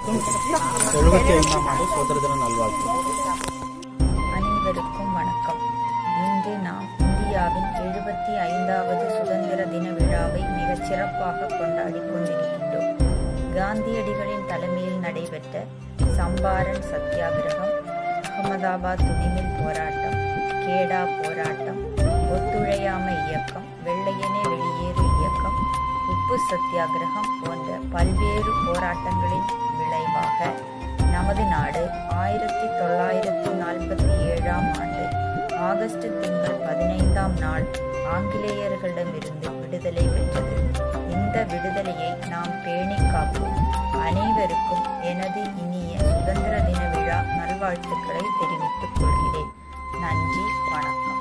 அனைவருக்கும் எழுபத்தி ஐந்தாம் ஆண்டு சுதந்திர தின நல்வாழ்த்து அனைவருக்கும் வணக்கம் இன்று நாம் இந்தியாவின் எழுபத்தி ஐந்தாவது சுதந்திர தின விழாவை மிகச் சிறப்பாக கொண்டாடிக் கொண்டிருக்கின்றோம் காந்தியடிகளின் தலைமையில் நடைபெற்ற சம்பாரன் சத்தியாகிரகம் அகமதாபாத் துணிமில் போராட்டம் கேடா போராட்டம் ஒத்துழையாமை இயக்கம் வெள்ளையனே வெளியேறு இயக்கம் உப்பு சத்தியாகிரகம் போன்ற பல்வேறு போராட்டங்களின் விளைவாக நமது நாடு ஆயிரத்தி தொள்ளாயிரத்தி நாற்பத்தி ஏழாம் ஆண்டு ஆகஸ்ட் திங்கள் பதினைந்தாம் நாள் ஆங்கிலேயர்களிடமிருந்து விடுதலை பெற்றது இந்த விடுதலையை நாம் பேணி காப்போம் அனைவருக்கும் எனது இனிய சுதந்திர தின விழா நல்வாழ்த்துக்களை தெரிவித்துக் கொள்கிறேன் நன்றி வணக்கம்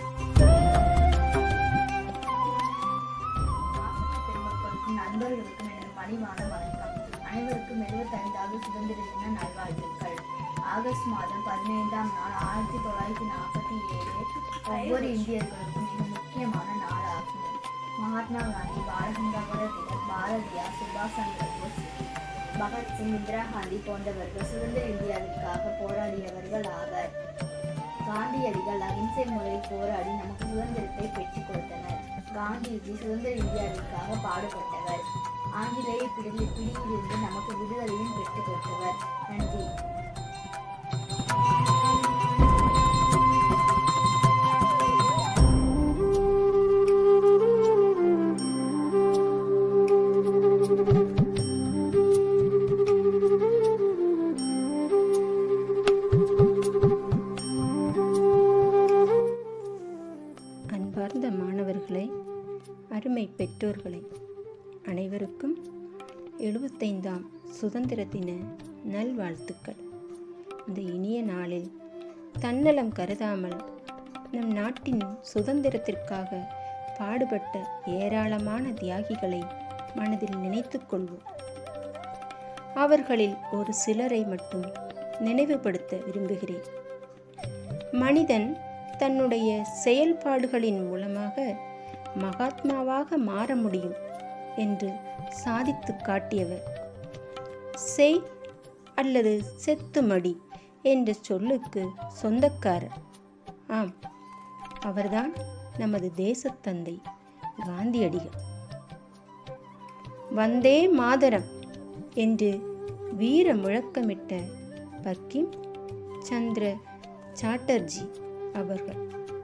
பெருமக்களுக்கும் நண்பர்களுக்கும் எனது பணிவான வணக்கம் அனைவருக்கும் எழுபத்தைந்தாவது சுதந்திர தின நல்வாழ்த்துக்கள் ஆகஸ்ட் மாதம் பதினைந்தாம் நாள் ஆயிரத்தி தொள்ளாயிரத்தி நாற்பத்தி ஏழு ஒவ்வொரு இந்தியர்களுக்கும் மிக முக்கியமான நாளாகும் மகாத்மா காந்தி பாலகங்காதர திலக் பாரதியார் சுபாஷ் சந்திர போஸ் பகத்சிங் இந்திரா காந்தி போன்றவர்கள் சுதந்திர இந்தியாவிற்காக போராடியவர்கள் ஆவர் காந்தியடிகள் அகிம்சை முறையில் போராடி நமக்கு சுதந்திரத்தை பெற்றுக் கொடுத்தனர் காந்திஜி சுதந்திர இந்தியாவிற்காக பாடுபட்டவர் ஆங்கிலேய பிடி பிடியிலிருந்து நமக்கு விடுதலையும் பெற்றுக் கொடுத்தவர் நன்றி அன்பார்ந்த மாணவர்களே அருமை பெற்றோர்களே அனைவருக்கும் எழுபத்தைந்தாம் சுதந்திர தின நல்வாழ்த்துக்கள் இந்த இனிய நாளில் தன்னலம் கருதாமல் நம் நாட்டின் சுதந்திரத்திற்காக பாடுபட்ட ஏராளமான தியாகிகளை மனதில் நினைத்துக் கொள்வோம் அவர்களில் ஒரு சிலரை மட்டும் நினைவுபடுத்த விரும்புகிறேன் மனிதன் தன்னுடைய செயல்பாடுகளின் மூலமாக மகாத்மாவாக மாற முடியும் என்று சாதித்து காட்டியவர் செய் அல்லது செத்துமடி என்ற சொல்லுக்கு சொந்தக்காரர் ஆம் அவர்தான் நமது தேசத்தந்தை காந்தியடிகள் வந்தே மாதரம் என்று வீர முழக்கமிட்ட பக்கிம் சந்திர சாட்டர்ஜி அவர்கள்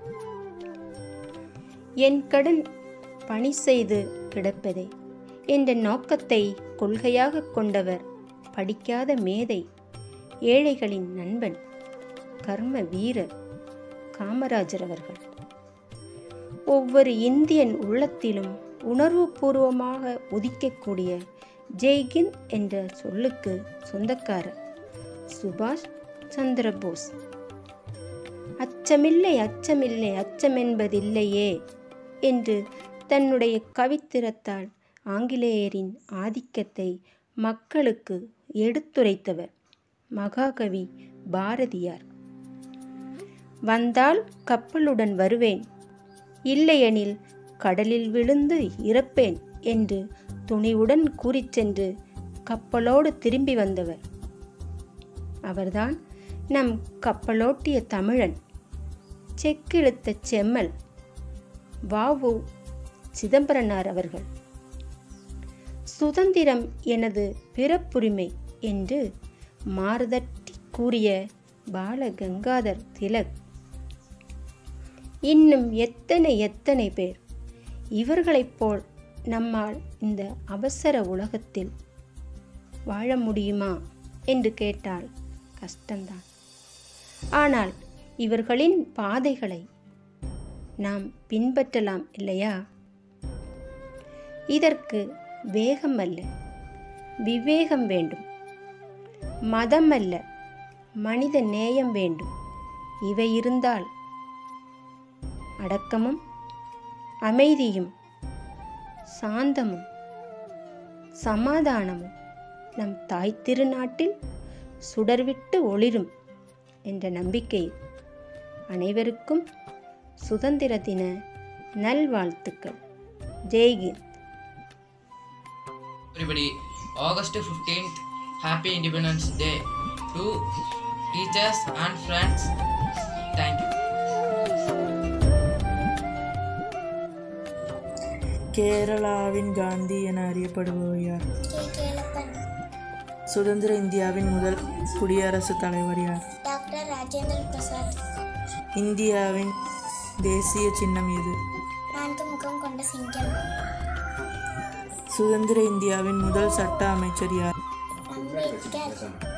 என் கடன் பணி செய்து கிடப்பதே என்ற நோக்கத்தை கொள்கையாக கொண்டவர் படிக்காத மேதை ஏழைகளின் நண்பன் கர்ம வீரர் காமராஜர் அவர்கள் ஒவ்வொரு இந்தியன் உள்ளத்திலும் உணர்வுபூர்வமாக உதிக்கக்கூடிய ஜெய்கிந்த் என்ற சொல்லுக்கு சொந்தக்காரர் சுபாஷ் சந்திர போஸ் அச்சமில்லை அச்சமில்லை அச்சமென்பதில்லையே என்று தன்னுடைய கவித்திரத்தால் ஆங்கிலேயரின் ஆதிக்கத்தை மக்களுக்கு எடுத்துரைத்தவர் மகாகவி பாரதியார் வந்தால் கப்பலுடன் வருவேன் இல்லையெனில் கடலில் விழுந்து இறப்பேன் என்று துணிவுடன் கூறிச் சென்று கப்பலோடு திரும்பி வந்தவர் அவர்தான் நம் கப்பலோட்டிய தமிழன் செக்கிழுத்த செம்மல் வாவு சிதம்பரனார் அவர்கள் சுதந்திரம் எனது பிறப்புரிமை என்று மாறுதட்டி கூறிய பால கங்காதர் திலக் இன்னும் எத்தனை எத்தனை பேர் இவர்களைப் போல் நம்மால் இந்த அவசர உலகத்தில் வாழ முடியுமா என்று கேட்டால் கஷ்டம்தான் ஆனால் இவர்களின் பாதைகளை நாம் பின்பற்றலாம் இல்லையா இதற்கு வேகம் அல்ல விவேகம் வேண்டும் மதம் அல்ல மனித நேயம் வேண்டும் இவை இருந்தால் அடக்கமும் அமைதியும் சாந்தமும் சமாதானமும் நம் தாய் திருநாட்டில் சுடர்விட்டு ஒளிரும் என்ற நம்பிக்கையில் அனைவருக்கும் சுதந்திர தின நல்வாழ்த்துக்கள் ஜெய்ஹிந்த் Everybody, August 15th Happy Independence Day to teachers and friends. Thank you. கேரளாவின் காந்தி என அறியப்படுபவர் யார் சுதந்திர இந்தியாவின் முதல் குடியரசுத் தலைவர் யார் டாக்டர் ராஜேந்திர பிரசாத் இந்தியாவின் தேசிய சின்னம் எது நான்கு முகம் கொண்ட சிங்கம் சுதந்திர இந்தியாவின் முதல் சட்ட அமைச்சர் யார் அம்பேத்கர்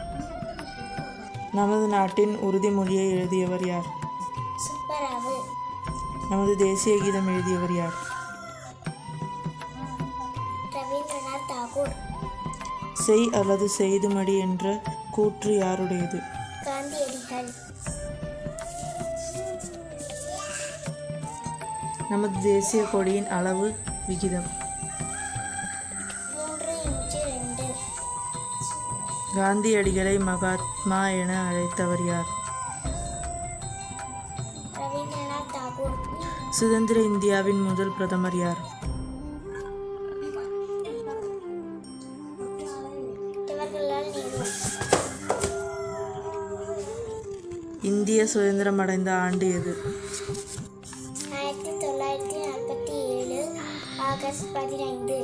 நமது நாட்டின் உறுதிமொழியை எழுதியவர் யார் சுப்பராவு நமது தேசிய கீதம் எழுதியவர் யார் ரவீந்திரநாத் தாகூர் செய் அல்லது செய்துமடி என்ற கூற்று யாருடையது காந்தியடிகள் நமது தேசிய கொடியின் அளவு விகிதம் மூன்று இன்ச்சு ரெண்டு காந்தியடிகளை மகாத்மா என அழைத்தவர் யார் ரவீந்திரநாத் தாகூர் சுதந்திர இந்தியாவின் முதல் பிரதமர் யார் ஜவஹர்லால் நேரு இந்திய சுதந்திரம் அடைந்த ஆண்டு எது ஆயிரத்தி தொள்ளாயிரத்தி நாற்பத்தி ஏழு ஆகஸ்ட் பதினைந்து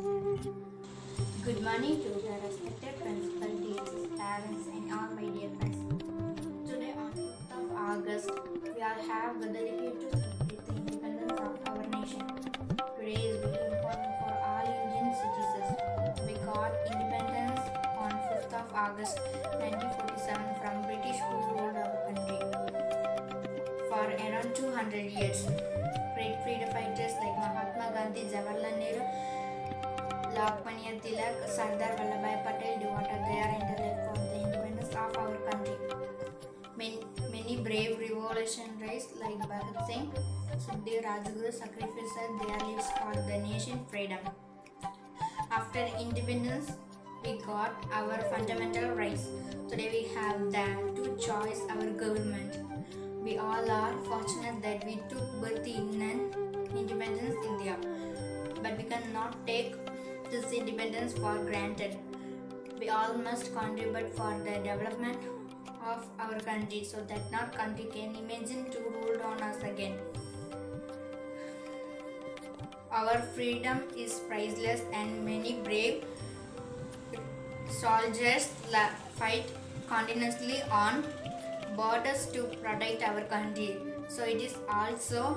Good morning to the respected principal, teachers, parents, and all my dear friends. Today, on 5th of August, we all have gathered here to celebrate the independence of our nation. Today is very important for all Indian citizens. We got independence on 5th of August 1947 from British who ruled our country for around 200 years. Great freedom fighters like Mahatma Gandhi, Jawaharlal Nehru, Lokmanya Tilak, Sardar Vallabhai Patel devoted their intellect for the independence of our country. Many, many brave revolutionaries like Bhagat Singh, Sukhdev Rajguru sacrificed their lives for the nation freedom. After independence, we got our fundamental rights. Today we have that to choose our government. We all are fortunate that we took birth in an independence India, but we cannot take this independence for granted. We all must contribute for the development of our country so that not country can imagine to rule on us again. Our freedom is priceless and many brave soldiers la- fight continuously on borders to protect our country. So it is also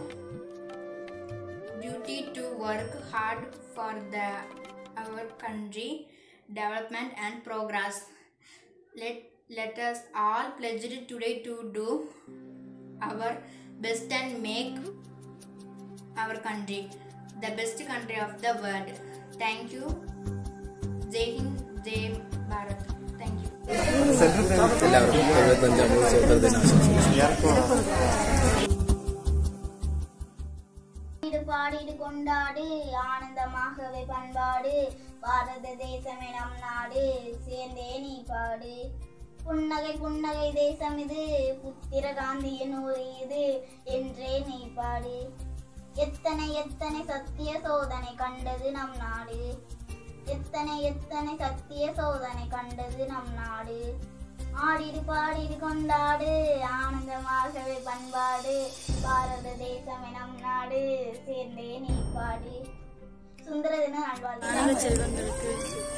duty to work hard for the our country development and progress. Let let us all pledge today to do our best and make our country the best country of the world. Thank you. Jai Hind, Jai Bharat. Thank you. എല്ലാവർക്കും എഴുപത്തഞ്ചാമത് സ്വാതന്ത്ര്യ ദിനാശംസകൾ இது பாடிடு கொண்டாடு ஆனந்தமாகவே பண்பாடு பாரத தேசமே நம் நாடு சேர்ந்தே நீ பாடு புன்னகை புன்னகை தேசம் இது புத்திர காந்தியின் ஊர் இது என்றே நீ பாடு எத்தனை எத்தனை சத்திய சோதனை கண்டது நம் நாடு எத்தனை எத்தனை சத்திய சோதனை கண்டது நம் நாடு ஆடிடு பாடிடு கொண்டாடு ஆனந்தமாகவே பண்பாடு பாரத தேசமே நம் நாடு சேர்ந்தே நீ பாடு சுந்தர தின நல்வாழ்வு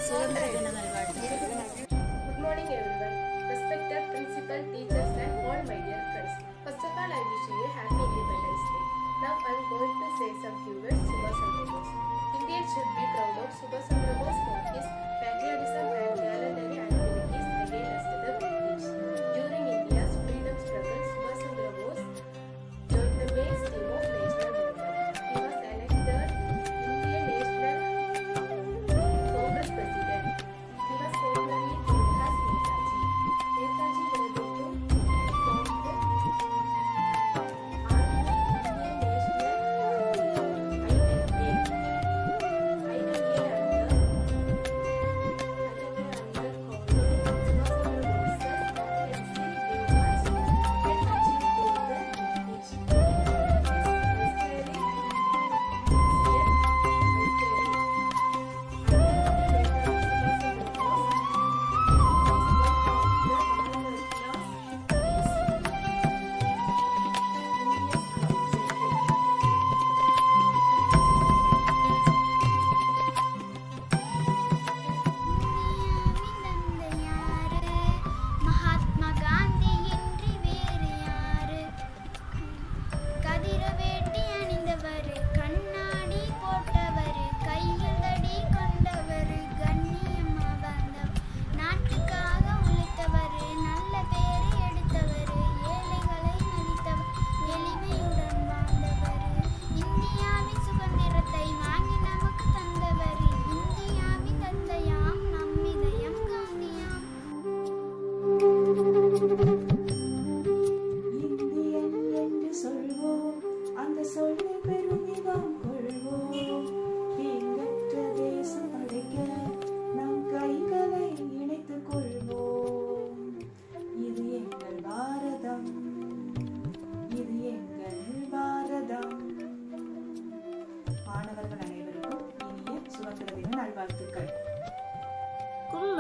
Good morning everyone. Respected principal, teachers and all my dear friends. First of all, I wish you a happy Independence Day. Now I am going to say some few words Subhash Chandra Bose. Indians should be proud of Subhash Chandra Bose for his patriotism and gallantry activities against the British. During India's freedom struggle, Subhash Chandra Bose joined the main stream of national movement. He was elected Indian National Congress President. He was formally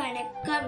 வணக்கம்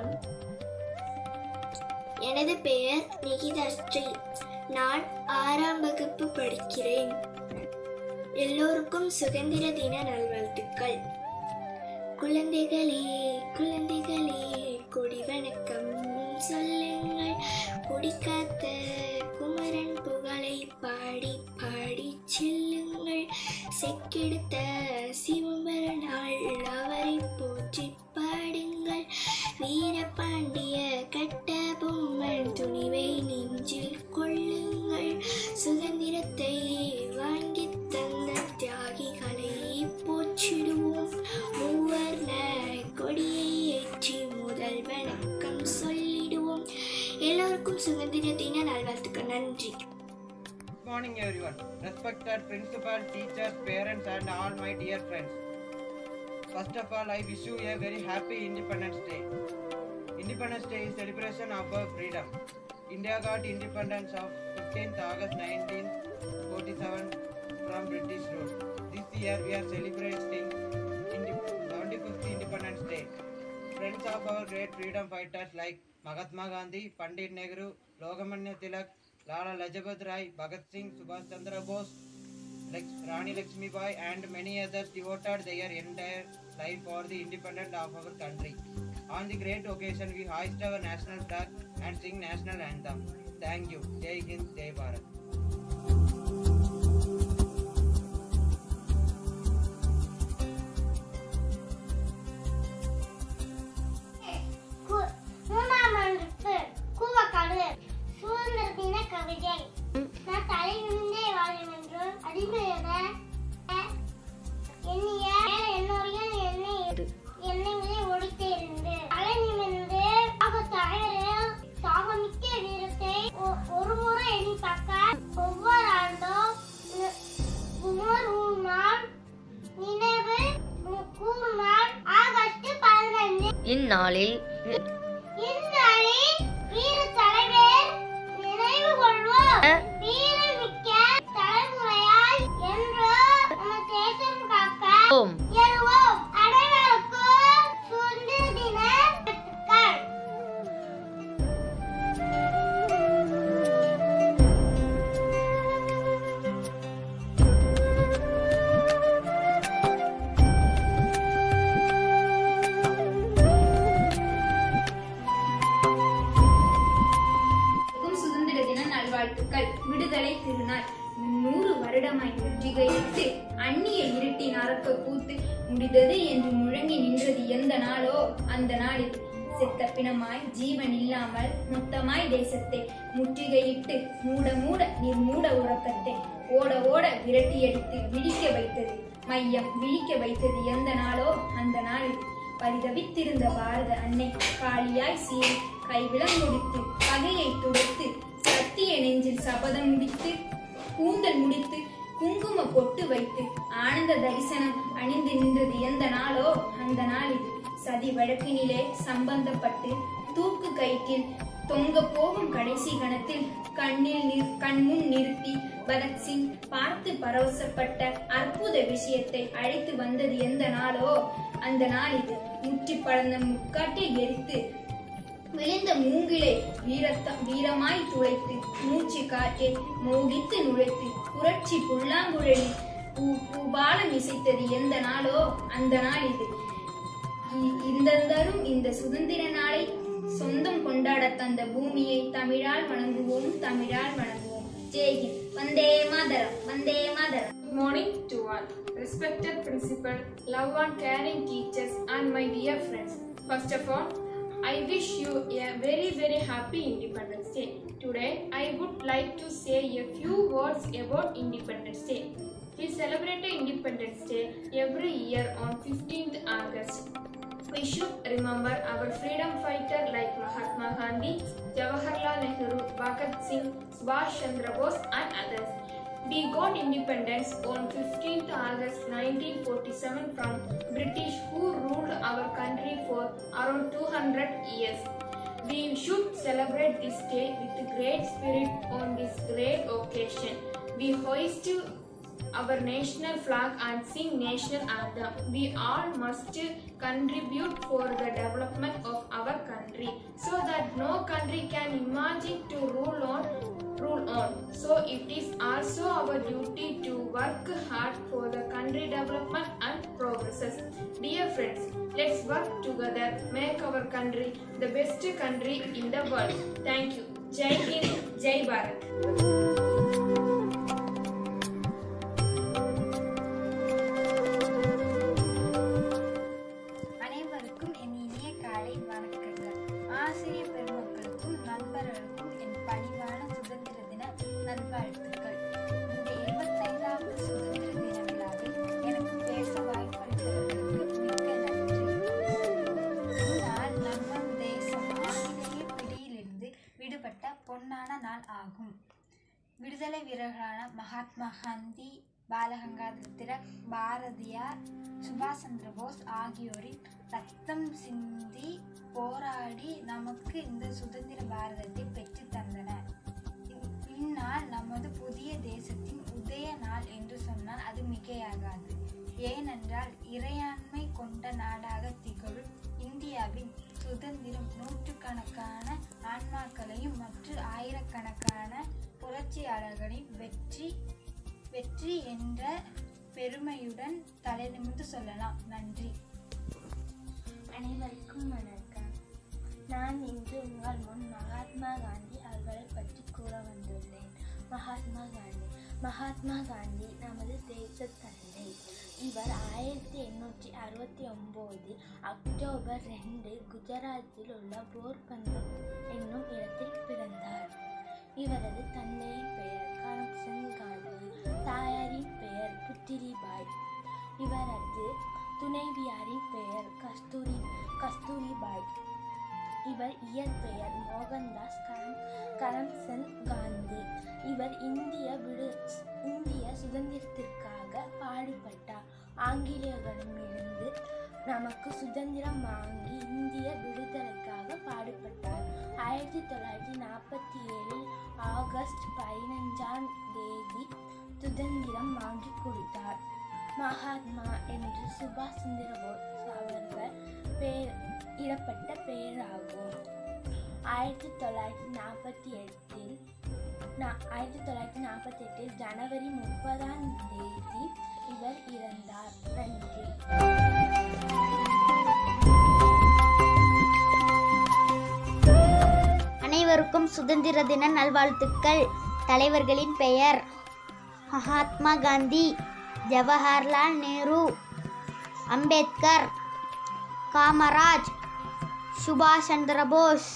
எனது பெயர் நிகிதாஸ்ரீ நான் ஆறாம் வகுப்பு படிக்கிறேன் எல்லோருக்கும் சுதந்திர தின நல்வாழ்த்துக்கள் குழந்தைகளே குழந்தைகளே கொடி வணக்கம் சொல்லுங்கள் கொடிக்காத்த குமரன் புகழை பாடி பாடி செல்லுங்கள் செக்கெடுத்த சிவம்பரனாள் அவரை போற்றி பாடுங்கள் வீரபாண்டிய கட்ட பொம்மன் துணிவை நெஞ்சில் கொள்ளுங்கள் சுதந்திரத்தை வாங்கி தந்த தியாகிகளை போற்றிடுவோம் மூவர்ண கொடியை ஏற்றி முதல் வணக்கம் சொல்லிடுவோம் எல்லோருக்கும் சுதந்திர தின நல்வாழ்த்துக்கள் நன்றி Good morning, everyone. Respected principal, teachers, parents, and all my dear friends. First of all, I wish you a very happy Independence Day. Independence Day is celebration of our freedom. India got independence of 15th August 1947 from British rule. This year we are celebrating indi- 75th Independence Day. Friends of our great freedom fighters like Mahatma Gandhi, Pandit Nehru, Lokamanya Tilak, Lala Lajpat Rai, Bhagat Singh, Subhash Chandra Bose, Lex- Rani Lakshmi Bai, and many others devoted their entire life for the independence of our country. On the great occasion, we hoist our national flag and sing national anthem. Thank you. Jai Hind, Jai Bharat. கு- மூணாம் வகுப்பு கூவக்காடு சுதந்திர தின கவிதை நான் தலை நின்றே வாழும் என்றும் அடிமையென எண்ணிய என்னுடைய என்னை எண்ணங்களை ஒழித்தே இருந்து தலை நிமிர்ந்து ஆக தகரில் தாகமிக்க வீரத்தை ஒ- ஒரு முறை எண்ணி பார்க்க ஒவ்வொரு ஆண்டும் நி- உணர்வும் நாள் நினைவு கூறும் நாள் ஆகஸ்ட் பதினைந்து இந்நாளில் இந்நாளில் வீர தலைவர் நினைவு கொள்வோம் வீரமிக்க தலைமுறையாய் என்று நம்ம தேசம் காக்க ஓம். எழுவோம் அனைவருக்கும் சுதந்திர தின வாழ்த்துக்கள் அனைவருக்கும் சுதந்திர தின நல்வாழ்த்துக்கள் விடுதலை திருநாள் நூறு வருடமாய் முற்றுகையிட்டு அந்நிய இருட்டின் அரக்க கூத்து முடிந்தது என்று முழங்கி நின்றது எந்த நாளோ அந்த நாளில் செத்த பிணமாய் ஜீவன் இல்லாமல் மொத்தமாய் தேசத்தை முற்றுகையிட்டு மூட மூட நிர்மூட உறக்கத்தை ஓட ஓட விரட்டியடித்து விழிக்க வைத்தது மையம் விழிக்க வைத்தது எந்த நாளோ அந்த நாளில் பரிதவித்திருந்த பாரத அன்னை காளியாய் சீறி கைவிளம் முடித்து பகையை துடைத்து சத்திய நெஞ்சில் சபதம் முடித்து கூந்தல் முடித்து குங்கும பொட்டு வைத்து ஆனந்த தரிசனம் அணிந்து நின்றது எந்த நாளோ அந்த நாளில் சதி வழக்கினிலே சம்பந்தப்பட்டு தூக்கு கயிற்றில் தொங்க போகும் கடைசி கணத்தில் கண்ணில் நிற்- கண்முன் நிறுத்தி பகத்சிங் பார்த்து பரவசப்பட்ட அற்புத விஷயத்தை அழைத்து வந்தது எந்த நாளோ அந்த நாள் இது முற்றி பறந்த முக்காட்டை எரித்து விழுந்த மூங்கிலை வீரத்த வீரமாய் துளைத்து மூச்சு காற்றை மோகித்து நுழைத்து புரட்சி புல்லாங்குழலி பூ பூபாலம் இசைத்தது எந்த நாளோ அந்த நாள் இது இ- இந்த தரும் இந்த சுதந்திர நாளை சொந்தம் கொண்டாட தந்த பூமியை தமிழால் வணங்குவோம் தமிழால் வணங்குவோம் ஜெய்ஹிந்த் வந்தே மாதரம் வந்தே Mataram Good morning to all. Respected principal, love and caring teachers, and my dear friends. First of all, I wish you a very very happy Independence Day. Today, I would like to say a few words about Independence Day. We celebrate Independence Day every year on 15th August. We should remember our freedom fighter like Mahatma Gandhi, Jawaharlal Nehru, Bhagat Singh, Subhash Chandra Bose, and others. We got independence on 15th August 1947 from British who ruled our country for around 200 years. We should celebrate this day with great spirit on this great occasion. We hoist our national flag and sing national anthem. We all must contribute for the development of our country so that no country can imagine to rule on rule on. So it is also our duty to work hard for the country development and progresses. Dear friends, let's work together, make our country the best country in the world. Thank you. Jai Hind, Jai Bharat. அனைவருக்கும் என் இனிய காலை வணக்கங்கள் ஆசிரியர் பெருமக்களுக்கும் நண்பர்களுக்கும் என் பணிவான சுதந்திர தின நல்வாழ்த்துக்கள் இந்த இருபத்தைந்தாவது சுதந்திர தின விழாவில் எனக்கு பேச வாய்ப்பளித்தவர்களுக்கு மிக்க நன்றி இந்நாள் நம்ம தேசம் ஆங்கிலேய பிடியிலிருந்து விடுபட்ட பொன்னான நாள் ஆகும் விடுதலை வீரர்களான மகாத்மா காந்தி பாலகங்காதர திலக் பாரதியார் சுபாஷ் சந்திர போஸ் ஆகியோரின் ரத்தம் சிந்தி போராடி நமக்கு இந்த சுதந்திர பாரதத்தை பெற்றுத் தந்தனர் இந்- இந்நாள் நமது புதிய தேசத்தின் உதய நாள் என்று சொன்னால் அது மிகையாகாது ஏனென்றால் இறையாண்மை கொண்ட நாடாக திகழும் இந்தியாவின் சுதந்திரம் நூற்றுக்கணக்கான ஆன்மாக்களையும் மற்றும் ஆயிரக்கணக்கான புரட்சியாளர்களின் வெற்றி வெற்றி என்ற பெருமையுடன் தலைநிமிர்ந்து சொல்லலாம் நன்றி அனைவருக்கும் வணக்கம் நான் இன்று உங்கள் முன் மகாத்மா காந்தி அவர்களை பற்றி கூற வந்துள்ளேன் மகாத்மா காந்தி மகாத்மா காந்தி நமது தேச தந்தை இவர் ஆயிரத்தி எண்ணூற்றி அறுபத்தி ஒம்போது அக்டோபர் ரெண்டு குஜராத்தில் உள்ள போர்பந்தர் என்னும் இடத்தில் பிறந்தார் இவரது தந்தையின் பெயர் கரம்சந்த் காந்தி தாயாரின் பெயர் புத்திரிபாய் இவரது துணைவியாரின் பெயர் கஸ்தூரி கஸ்தூரிபாய் இவர் இயற்பெயர் மோகன்தாஸ் கரம் கரம்சந்த் காந்தி இவர் இந்திய விடு இந்திய சுதந்திரத்திற்காக பாடுபட்டார் ஆங்கிலேயர்களிடமிருந்து நமக்கு சுதந்திரம் வாங்கி இந்திய விடுதலைக்காக பாடுபட்டார் ஆயிரத்தி தொள்ளாயிரத்தி நாற்பத்தி ஏழில் ஆகஸ்ட் பதினஞ்சாம் தேதி சுதந்திரம் வாங்கி கொடுத்தார் மகாத்மா என்று சுபாஷ் சந்திர போஸ் அவர்கள் பேர் இடப்பட்ட பெயராகும் ஆயிரத்தி தொள்ளாயிரத்தி நாற்பத்தி எட்டில் நா- ஆயிரத்தி தொள்ளாயிரத்தி நாற்பத்தி எட்டில் ஜனவரி முப்பதாம் தேதி இவர் இறந்தார் நன்றி அனைவருக்கும் சுதந்திர தின நல்வாழ்த்துக்கள் தலைவர்களின் பெயர் மகாத்மா காந்தி ஜவஹர்லால் நேரு அம்பேத்கர் காமராஜ் சுபாஷ் சந்திர போஸ்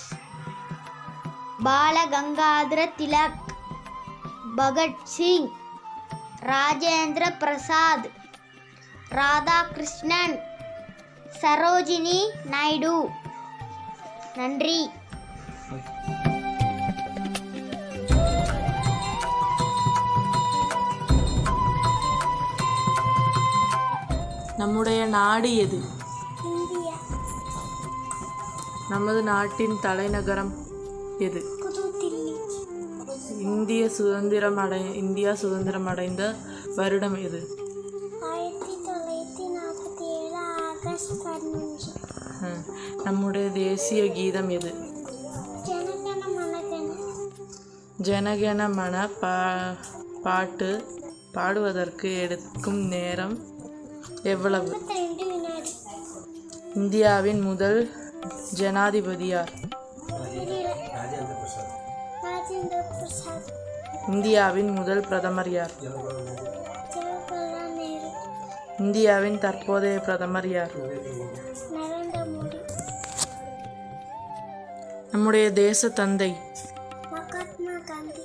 பாலகங்காதர திலக் பகத்சிங் ராஜேந்திர பிரசாத் ராதாகிருஷ்ணன் சரோஜினி நாயுடு நன்றி நம்முடைய நாடு எது இந்தியா நமது நாட்டின் தலைநகரம் எது புது தில்லி இந்திய சுதந்திரம் அடை இந்தியா சுதந்திரம் அடைந்த வருடம் எது ஆயிரத்தி தொள்ளாயிரத்தி நாற்பத்தி ஏழு ஆகஸ்ட் பதினஞ்சு அஹ், நம்முடைய தேசிய கீதம் எது ஜனகன மனகன ஜனகன மன பா பாட்டு பாடுவதற்கு எடுக்கும் நேரம் எவ்வளவு ரெண்டு வினாடி இந்தியாவின் முதல் ஜனாதிபதி யார் ராஜேந்திர பிரசாத் இந்தியாவின் முதல் பிரதமர் யார் ஜவஹர்லால் நேரு இந்தியாவின் தற்போதைய பிரதமர் யார் நரேந்திர மோடி நம்முடைய தேச தந்தை மகாத்மா காந்தி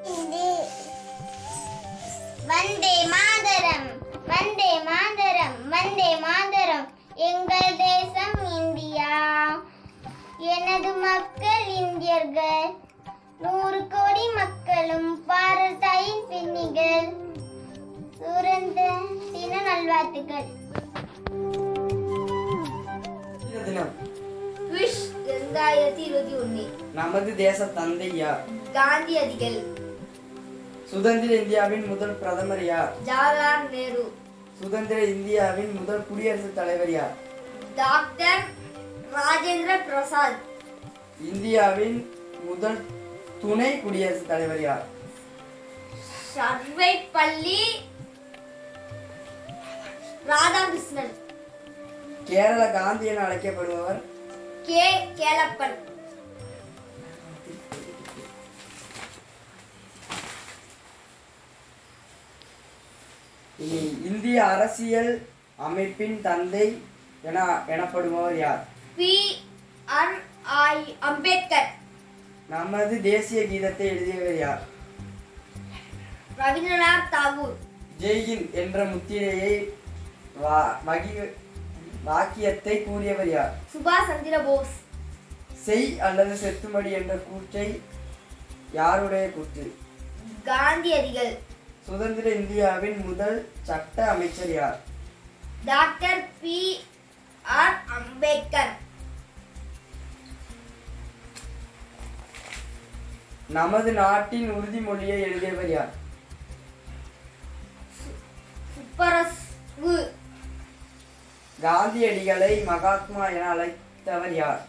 வந்தே மாதரம் வந்தே மாதரம் வந்தே மாதரம் எங்கள் தேசம் இந்தியா எனது மக்கள் இந்தியர்கள் நூறு கோடி மக்களும் பாரத தாயின் பின்னிகள் சுதந்திர தின நல்வாழ்த்துக்கள் தினம் விஷ் ரெண்டாயிரத்தி இருபத்தி ஒன்று நமது தேச தந்தை யார் காந்தியடிகள் சுதந்திர இந்தியாவின் முதல் பிரதமர் யார் ஜவஹர்லால் நேரு சுதந்திர இந்தியாவின் முதல் குடியரசுத் தலைவர் யார் டாக்டர் ராஜேந்திர பிரசாத் இந்தியாவின் முதல் துணை குடியரசுத் தலைவர் யார் சர்வைப்பள்ளி ராதாகிருஷ்ணன் கேரள காந்தி என அழைக்கப்படுபவர் கே கேலப்பன் இனி இந்திய அரசியல் அமைப்பின் தந்தை என எனப்படுபவர் யார் பி ஆர் ஐ அம்பேத்கர் நமது தேசிய கீதத்தை எழுதியவர் யார் ரவீந்திரநாத் தாகூர் ஜெய்ஹிந்த் என்ற முத்திரையை வா- வகி- வாக்கியத்தை கூறியவர் யார் சுபாஷ் சந்திர போஸ் செய் அல்லது செத்துமடி என்ற கூற்றை யாருடைய கூற்று காந்தியடிகள் சுதந்திர இந்தியாவின் முதல் சட்ட அமைச்சர் யார் டாக்டர் பி ஆர் அம்பேத்கர் நமது நாட்டின் உறுதிமொழியை எழுதியவர் யார் சுப்பரசு காந்தியடிகளை மகாத்மா என அழைத்தவர் யார்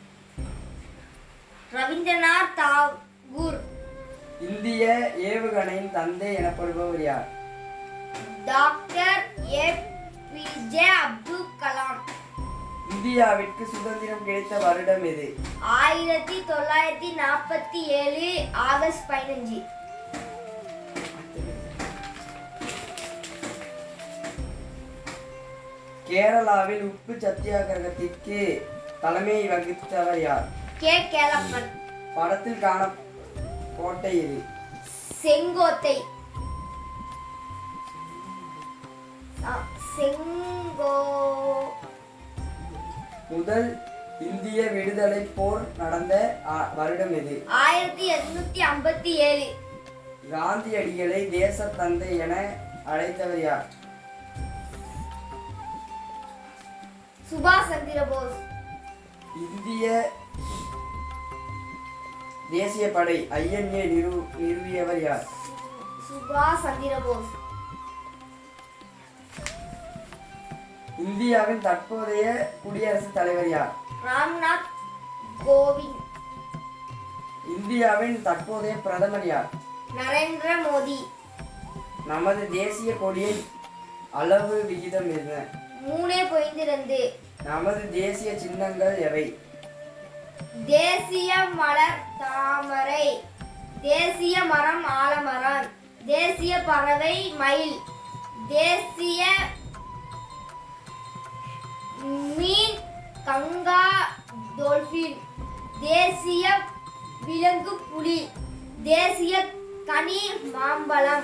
ரவீந்திரநாத் தாகூர் இந்திய ஏவுகணையின் தந்தை எனப்படுபவர் யார் doctor A P J Abdul Kalam இந்தியாவிற்கு சுதந்திரம் கிடைத்த வருடம் எது ஆயிரத்தி தொள்ளாயிரத்தி நாற்பத்தி ஏழு ஆகஸ்ட் பதினஞ்சு கேரளாவில் உப்பு சத்தியாகிரகத்திற்கு தலைமை வகித்தவர் யார் கே கேலப்பன் படத்தில் காண கோட்டை இது செங்கோட்டை அ- செங்கோ முதல் இந்திய விடுதலை போர் நடந்த ஆ- வருடம் எது ஆயிரத்தி எட்நூத்தி ஐம்பத்தி ஏழு காந்தியடிகளை தேச தந்தை என அழைத்தவர் யார் சுபாஷ் சந்திர போஸ் இந்திய தேசிய படை ஐஎன்ஏ நிறு நிறுவியவர் யார் சுபாஷ் சந்திர போஸ் இந்தியாவின் தற்போதைய குடியரசுத் தலைவர் யார் ராம்நாத் கோவிந்த் இந்தியாவின் தற்போதைய பிரதமர் யார் நரேந்திர மோடி நமது தேசிய கொடியின் அளவு விகிதம் என்ன மூணே பாயிண்ட் ரெண்டு நமது தேசிய சின்னங்கள் எவை தேசிய மலர் தாமரை தேசிய மரம் ஆலமரம் தேசிய பறவை மயில் தேசிய மீன் கங்கா டோல்பின் தேசிய விலங்கு புலி தேசிய கனி மாம்பழம்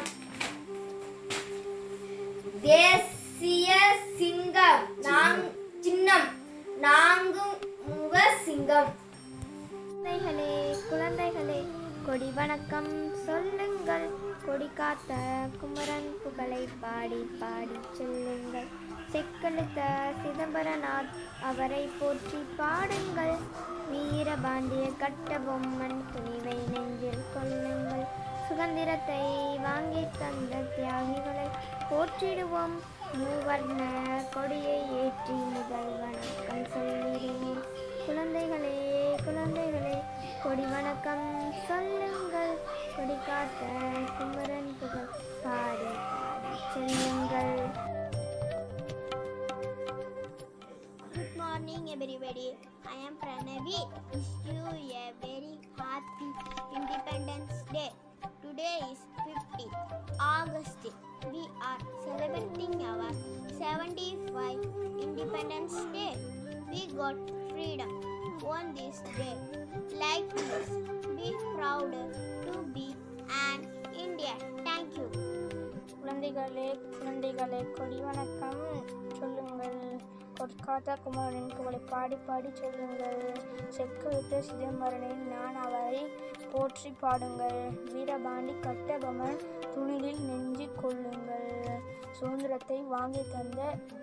தேசிய சிங்கம் நாங் சின்னம் நான்கு முக சிங்கம் குழந்தைகளே குழந்தைகளே கொடி வணக்கம் சொல்லுங்கள் கொடி காத்த குமரன் புகழை பாடி பாடி சொல்லுங்கள் செக்கெழுத்த சிதம்பரநாத் அவரை போற்றி பாடுங்கள் வீரபாண்டிய கட்ட பொம்மன் துணிவை நெஞ்சில் கொள்ளுங்கள் சுதந்திரத்தை வாங்கி தந்த தியாகிகளை போற்றிடுவோம் மூவர்ண கொடியை ஏற்றி முதல் வணக்கம் சொல்லிடுவோம் குழந்தைகளே குழந்தைகளே கொடி வணக்கம் சொல்லுங்கள் கொடி காத்த குமரன் புகழ் பாடி பாடி செல்லுங்கள் Good morning everybody. I am Pranavi. Wish you a very happy Independence Day. Today is 50th August. We are celebrating our 75 Independence Day. We got freedom on this day. Like this, be proud to be an Indian. Thank you. குழந்தைகளே குழந்தைகளே கொடி வணக்கம் சொல்லுங்கள் கொட்காத்த குமரனின் புகழை பாடி பாடி சொல்லுங்கள் செக்கெழுத்த சிதம்பரனின் நான் அவரை போற்றி பாடுங்கள் வீரபாண்டி கட்டபொம்மன் துணிலில் நெஞ்சு கொள்ளுங்கள் சுதந்திரத்தை வாங்கி தந்த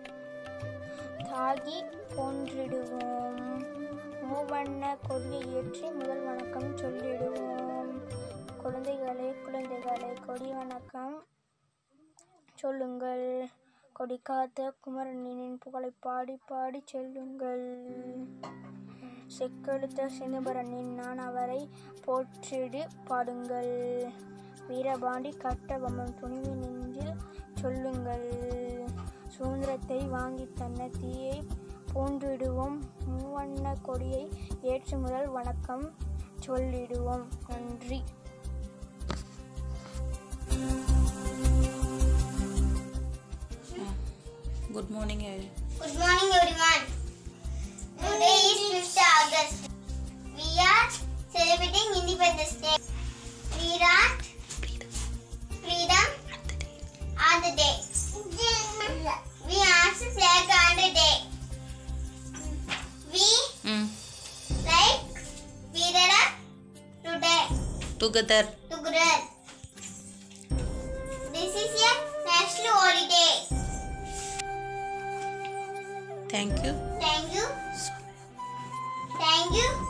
தாகி போன்றிடுவோம் மூவண்ண கொடியை ஏற்றி முதல் வணக்கம் சொல்லிடுவோம் குழந்தைகளே குழந்தைகளே கொடி சொல்லுங்கள் கொடிக்காத்த குமரனின் புகழை பாடி பாடி செல்லுங்கள் செக்கெடுத்த சிதம்பரனின் நான் அவரை போற்றிடு பாடுங்கள் வீரபாண்டி கட்டபொம்மன் துணிவு நெஞ்சில் சொல்லுங்கள் சுதந்திரத்தை வாங்கி தன்ன தீயை போன்றிடுவோம் மூவண்ண கொடியை ஏற்று முதல் வணக்கம் சொல்லிடுவோம் நன்றி Good morning, everyone. Good morning, everyone. Today is 5th August. We are celebrating Independence Day. We are freedom on the day. We also flag on the day. We Mm. like Veerara today Together. together. This is a national holiday. Thank you. Thank you. Thank you